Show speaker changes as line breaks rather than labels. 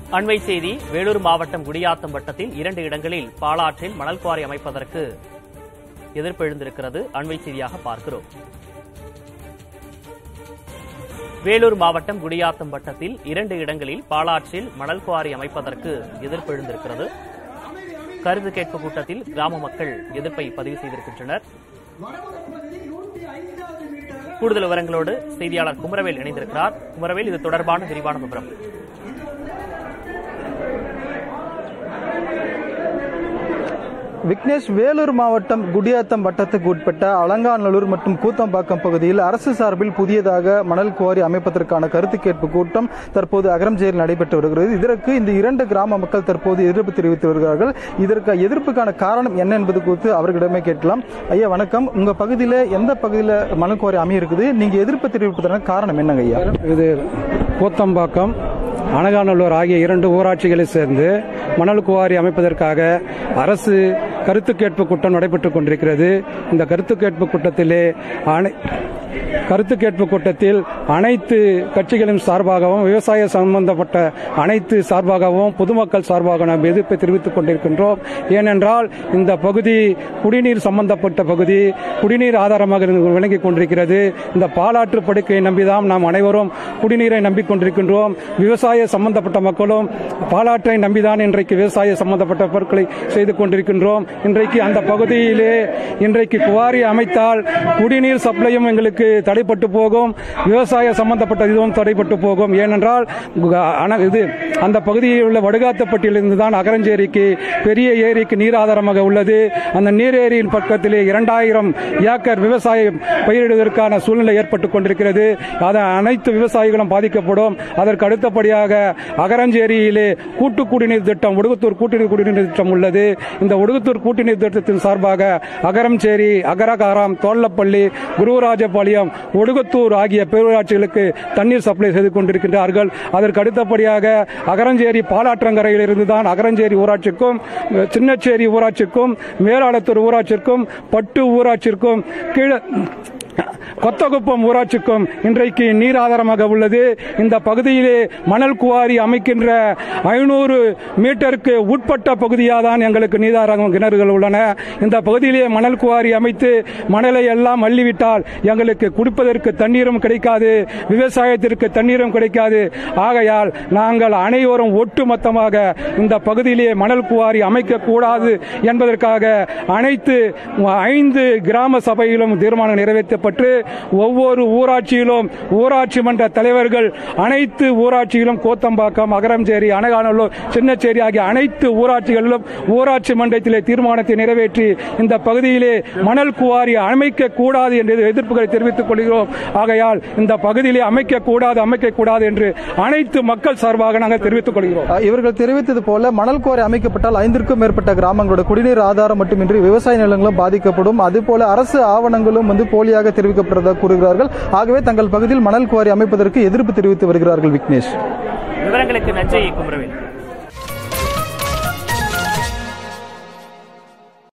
அண்மை செய்தி வேலூர் மாவட்டம் குடியாத்தம் வட்டத்தில் இரண்டு இடங்களில் பாலாற்றில் மணல் குவாரி அமைப்பதற்கு எதிர்ப்பு எழுந்திருக்கிறது அண்மை செய்தியாக பார்க்கிறோம் வேலூர் மாவட்டம் குடியாத்தம் வட்டத்தில் இரண்டு இடங்களில் பாலாற்றில் மணல் குவாரி அமைப்பதற்கு எதிர்ப்பு எழுந்திருக்கிறது கருத்து கேட்பு கூட்டத்தில் கிராம மக்கள் எதிர்ப்பை பதிவு செய்திருக்கின்றனர் கூடுதல் விவரங்களோடு செய்தியாளர் குமரவேல் இணைந்திருக்கிறார் குமரவேல் இது தொடர்பான விரிவான விவரம்
விக்னேஷ் வேலூர் மாவட்டம் குடியாத்தம் வட்டத்துக்கு உட்பட்ட அலங்காநல்லூர் மற்றும் கூத்தம்பாக்கம் பகுதியில் அரசு சார்பில் புதியதாக மணல் குவாரி அமைப்பதற்கான கருத்து கேட்பு கூட்டம் தற்போது அகரம்ஜேரில் நடைபெற்று வருகிறது இதற்கு இந்த இரண்டு கிராம மக்கள் தற்போது எதிர்ப்பு தெரிவித்து வருகிறார்கள் இதற்கு எதிர்ப்புக்கான காரணம் என்ன என்பது குறித்து அவர்களிடமே கேட்கலாம் ஐயா வணக்கம் உங்க பகுதியில் எந்த பகுதியில் மணல் குவாரி அமைய இருக்குது நீங்க எதிர்ப்பு தெரிவிப்பதற்கான காரணம் என்னங்க ஐயா
இது கூத்தம்பாக்கம் அனகாநல்லூர் ஆகிய இரண்டு ஊராட்சிகளை சேர்ந்து மணல் குவாரி அமைப்பதற்காக அரசு கருத்து கேட்பு கூட்டம் நடைபெற்றுக் கொண்டிருக்கிறது இந்த கருத்து கேட்பு கூட்டத்திலே அனை கருத்து கேட்பு கூட்டத்தில் அனைத்து கட்சிகளின் சார்பாகவும் விவசாய சம்பந்தப்பட்ட அனைத்து சார்பாகவும் பொதுமக்கள் சார்பாக நாம் எதிர்ப்பை தெரிவித்துக் கொண்டிருக்கின்றோம் ஏனென்றால் இந்த பகுதி குடிநீர் சம்பந்தப்பட்ட பகுதி குடிநீர் ஆதாரமாக இருந்து விளங்கிக் கொண்டிருக்கிறது இந்த பாலாற்று படுக்கையை நம்பிதான் நாம் அனைவரும் குடிநீரை நம்பிக்கொண்டிருக்கின்றோம் விவசாய சம்பந்தப்பட்ட மக்களும் பாலாற்றை நம்பிதான் இன்றைக்கு விவசாய சம்பந்தப்பட்ட பொருட்களை செய்து கொண்டிருக்கின்றோம் இன்றைக்கு அந்த பகுதியிலே இன்றைக்கு குவாரி அமைத்தால் குடிநீர் சப்ளையும் எங்களுக்கு தடைப்பட்டு போகும் விவசாய சம்பந்தப்பட்ட இதுவும் தடைப்பட்டு போகும் ஏனென்றால் கு- அண- இது அந்த பகுதியில் உள்ள வடுகாத்தப்பட்டியிலிருந்து தான் அகரஞ்சேரிக்கு பெரிய ஏரிக்கு நீர் ஆதாரமாக உள்ளது அந்த நீர் ஏரியின் பக்கத்திலே இரண்டாயிரம் ஏக்கர் விவசாயம் பயிரிடுவதற்கான சூழ்நிலை ஏற்பட்டுக் கொண்டிருக்கிறது அதன் அனைத்து விவசாயிகளும் பாதிக்கப்படும் அதற்கு அடுத்தபடியாக அகரஞ்சேரியிலே கூட்டு குடிநீர் திட்டம் ஒடுகுத்தூர் கூட்டுநீர் குடிநீர் திட்டம் உள்ளது இந்த ஒடுகுத்தூர் கூட்டுநீர் திட்டத்தின் சார்பாக அகரம்சேரி அகரகாரம் தோல்லப்பள்ளி குருவராஜபாளையம் ஒடுகுத்தூர் ஆகிய பேரூராட்சிகளுக்கு தண்ணீர் சப்ளை செய்து கொண்டிருக்கின்றார்கள் அதற்கு அடுத்தபடியாக அகரஞ்சேரி பாலாற்றங்கரையில் இருந்துதான் அகரஞ்சேரி ஊராட்சிக்கும் சின்னச்சேரி ஊராட்சிக்கும் மேலாளத்தூர் ஊராட்சிக்கும் பட்டு ஊராட்சிக்கும் கீழே கொத்தகுப்பம் ஊராட்சிக்கும் இன்றைக்கு நீர் ஆதாரமாக உள்ளது இந்த பகுதியிலே மணல் குவாரி அமைக்கின்ற ஐநூறு மீட்டருக்கு உட்பட்ட பகுதியாக தான் எங்களுக்கு நீதாரகம் கிணறுகள் உள்ளன இந்த பகுதியிலே மணல் குவாரி அமைத்து மணலை எல்லாம் அள்ளிவிட்டால் எங்களுக்கு குடிப்பதற்கு தண்ணீரும் கிடைக்காது விவசாயத்திற்கு தண்ணீரும் கிடைக்காது ஆகையால் நாங்கள் அனைவரும் ஒட்டுமொத்தமாக இந்த பகுதியிலே மணல் குவாரி அமைக்கக்கூடாது என்பதற்காக அனைத்து ஐந்து கிராம சபையிலும் தீர்மானம் நிறைவேற்றப்பட்டு ஒவ்வொரு ஊராட்சியிலும் ஊராட்சி மன்ற தலைவர்கள் அனைத்து ஊராட்சியிலும் கோத்தம்பாக்கம் அகரம்சேரி அனகாநல்லூர் சின்னச்சேரி ஆகிய அனைத்து ஊராட்சிகளிலும் ஊராட்சி மன்றத்திலே தீர்மானத்தை நிறைவேற்றி இந்த பகுதியிலே மணல் குவாரி அமைக்க கூடாது என்று எதிர்ப்புகளை தெரிவித்துக் கொள்கிறோம் ஆகையால் இந்த பகுதியிலே அமைக்க கூடாது அமைக்க கூடாது என்று அனைத்து மக்கள் சார்பாக நாங்கள் தெரிவித்துக் கொள்கிறோம்
அஹ் இவர்கள் தெரிவித்தது போல மணல் குவாரி அமைக்கப்பட்டால் ஐந்திற்கும் மேற்பட்ட கிராமங்களோட குடிநீர் ஆதாரம் மட்டுமின்றி விவசாய நிலங்களும் பாதிக்கப்படும் அதுபோல அரசு ஆவணங்களும் வந்து போலியாக தெரிவிக்கப்பட்டதாக கூறுகிறார்கள் ஆகவே தங்கள் பகுதியில் மணல் குவாரி அமைப்பதற்கு எதிர்ப்பு தெரிவித்து வருகிறார்கள் விக்னேஷ்
விவரங்களுக்கு நன்றி குமரவேல்